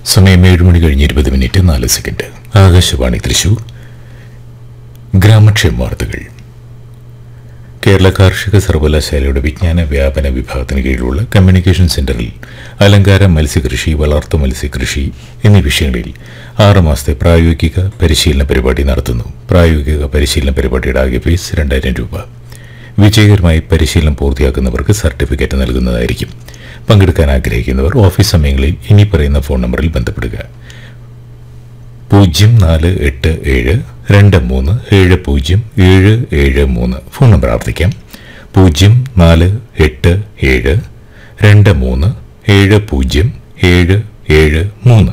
സമയം ഏഴ് മണി കഴിഞ്ഞ് ഇരുപത് മിനിറ്റ് നാല് സെക്കൻഡ് ആകാശവാണി തൃശൂർ ഗ്രാമക്ഷേമ വാർത്തകൾ കേരള കാർഷിക സർവകലാശാലയുടെ വിജ്ഞാന വ്യാപന വിഭാഗത്തിന് കീഴിലുള്ള കമ്മ്യൂണിക്കേഷൻ സെന്ററിൽ അലങ്കാര മത്സ്യകൃഷി വളർത്തു മത്സ്യകൃഷി എന്നീ വിഷയങ്ങളിൽ ആറ് മാസത്തെ പ്രായോഗിക പരിശീലന പരിപാടി നടത്തുന്നു പ്രായോഗിക പരിശീലന പരിപാടിയുടെ ആകെ ഫീസ് രണ്ടായിരം രൂപ വിജയകരമായി പരിശീലനം പൂർത്തിയാക്കുന്നവർക്ക് സർട്ടിഫിക്കറ്റ് നൽകുന്നതായിരിക്കും പങ്കെടുക്കാൻ ആഗ്രഹിക്കുന്നവർ ഓഫീസ് സമയങ്ങളിൽ ഇനി പറയുന്ന ഫോൺ നമ്പറിൽ ബന്ധപ്പെടുക പൂജ്യം നാല് എട്ട് ഏഴ് രണ്ട് മൂന്ന് ഏഴ് പൂജ്യം ഏഴ് ഏഴ് മൂന്ന് ഫോൺ നമ്പർ ആവർത്തിക്കാം പൂജ്യം നാല് എട്ട് ഏഴ് രണ്ട് മൂന്ന് ഏഴ് പൂജ്യം ഏഴ് ഏഴ് മൂന്ന്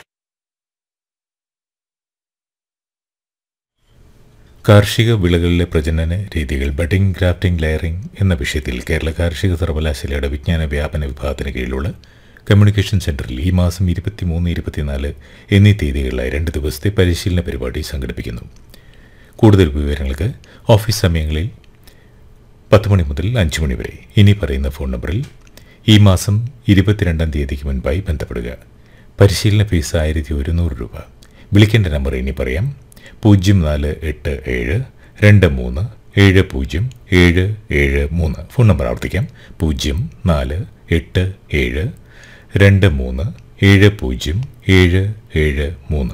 കാർഷിക വിളകളിലെ പ്രജനന രീതികൾ ബഡിംഗ് ഗ്രാഫ്റ്റിംഗ് ലെയറിംഗ് എന്ന വിഷയത്തിൽ കേരള കാർഷിക സർവകലാശാലയുടെ വിജ്ഞാന വ്യാപന വിഭാഗത്തിന് കീഴിലുള്ള കമ്മ്യൂണിക്കേഷൻ സെന്ററിൽ ഈ മാസം ഇരുപത്തിമൂന്ന് ഇരുപത്തിനാല് എന്നീ തീയതികളിലായി രണ്ട് ദിവസത്തെ പരിശീലന പരിപാടി സംഘടിപ്പിക്കുന്നു കൂടുതൽ വിവരങ്ങൾക്ക് ഓഫീസ് സമയങ്ങളിൽ പത്ത് മണി മുതൽ അഞ്ച് മണി വരെ ഇനി പറയുന്ന ഫോൺ നമ്പറിൽ ഈ മാസം ഇരുപത്തിരണ്ടാം തീയതിക്ക് മുൻപായി ബന്ധപ്പെടുക പരിശീലന ഫീസ് ആയിരത്തി ഒരുന്നൂറ് രൂപ വിളിക്കേണ്ട നമ്പർ ഇനി പറയാം പൂജ്യം നാല് എട്ട് ഏഴ് രണ്ട് മൂന്ന് ഏഴ് പൂജ്യം ഏഴ് ഏഴ് മൂന്ന് ഫോൺ നമ്പർ ആവർത്തിക്കാം പൂജ്യം നാല് എട്ട് ഏഴ് രണ്ട് മൂന്ന് ഏഴ് പൂജ്യം ഏഴ് ഏഴ് മൂന്ന്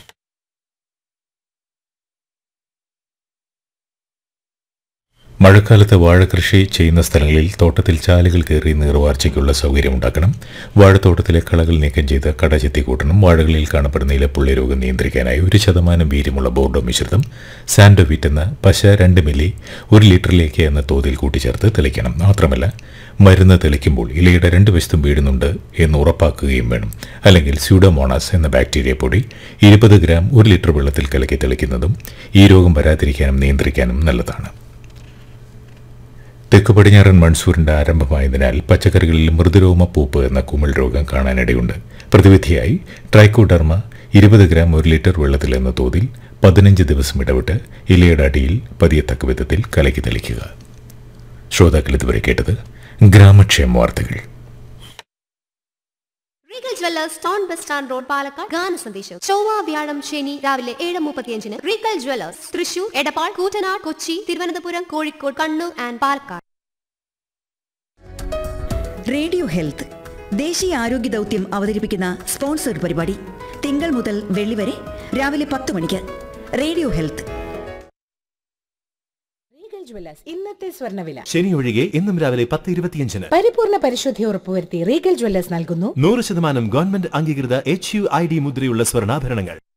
മഴക്കാലത്ത് വാഴകൃഷി ചെയ്യുന്ന സ്ഥലങ്ങളിൽ തോട്ടത്തിൽ ചാലുകൾ കയറി നീർവാർച്ചയ്ക്കുള്ള സൗകര്യമുണ്ടാക്കണം വാഴത്തോട്ടത്തിലെ കളകൾ നീക്കം ചെയ്ത് കട ചെത്തിക്കൂട്ടണം വാഴകളിൽ കാണപ്പെടുന്ന ഇലപ്പുള്ളി രോഗം നിയന്ത്രിക്കാനായി ഒരു ശതമാനം വീര്യമുള്ള ബോർഡോ മിശ്രിതം സാൻഡോവിറ്റ് എന്ന പശ രണ്ട് മില്ലി ഒരു ലിറ്ററിലേക്ക് എന്ന തോതിൽ കൂട്ടിച്ചേർത്ത് തെളിക്കണം മാത്രമല്ല മരുന്ന് തെളിക്കുമ്പോൾ ഇലയുടെ രണ്ട് വശത്തും വീഴുന്നുണ്ട് എന്ന് ഉറപ്പാക്കുകയും വേണം അല്ലെങ്കിൽ സ്യൂഡോമോണാസ് എന്ന ബാക്ടീരിയ പൊടി ഇരുപത് ഗ്രാം ഒരു ലിറ്റർ വെള്ളത്തിൽ കലക്കി തെളിക്കുന്നതും ഈ രോഗം വരാതിരിക്കാനും നിയന്ത്രിക്കാനും നല്ലതാണ് തെക്ക് പടിഞ്ഞാറൻ മൺസൂറിന്റെ ആരംഭമായതിനാൽ പച്ചക്കറികളിൽ മൃദുരോമ പൂപ്പ് എന്ന കുമിൾ രോഗം കാണാനിടയുണ്ട് പ്രതിവിധിയായി ട്രൈക്കോഡർമ ഇരുപത് ഗ്രാം ഒരു ലിറ്റർ വെള്ളത്തിൽ എന്ന തോതിൽ പതിനഞ്ച് ദിവസം ഇടവിട്ട് ഇലയുടെ അടിയിൽ പതിയത്തക്ക വിധത്തിൽ കലക്കി തെളിക്കുക ശ്രോതാക്കൾ ഇതുവരെ കേട്ടത് ഗ്രാമക്ഷേമ വാർത്തകൾ Regal Jewellers town bus stand road Palakkad ഗാന സന്ദേശം ചൊവ്വ വ്യാഴം ശനി രാവിലെ ഏഴ് മുപ്പത്തിയഞ്ചിന് Regal Jewellers Thrissur Edappal Koottanad Kochi Thiruvananthapuram Kozhikode Kannur and Palakkad radio health ദേശീയ ആരോഗ്യ ദൗത്യം അവതരിപ്പിക്കുന്ന സ്പോൺസർഡ് പരിപാടി തിങ്കൾ മുതൽ വെള്ളി വരെ രാവിലെ പത്ത് മണിക്ക് റേഡിയോ ഹെൽത്ത് റീഗൽ ജ്വല്ലേഴ്സ് ഇന്നത്തെ സ്വർണ്ണവില ശനി ഒഴികെ എന്നും രാവിലെ പത്ത് ഇരുപത്തിയഞ്ചിന് പരിപൂർണ പരിശുദ്ധി ഉറപ്പുവരുത്തി റീഗൽ ജ്വല്ലേഴ്സ് നൽകുന്നു നൂറ് ശതമാനം ഗവൺമെന്റ് അംഗീകൃത എച്ച് യു ഐ ഡി മുദ്രയുള്ള സ്വർണ്ണാഭരണങ്ങൾ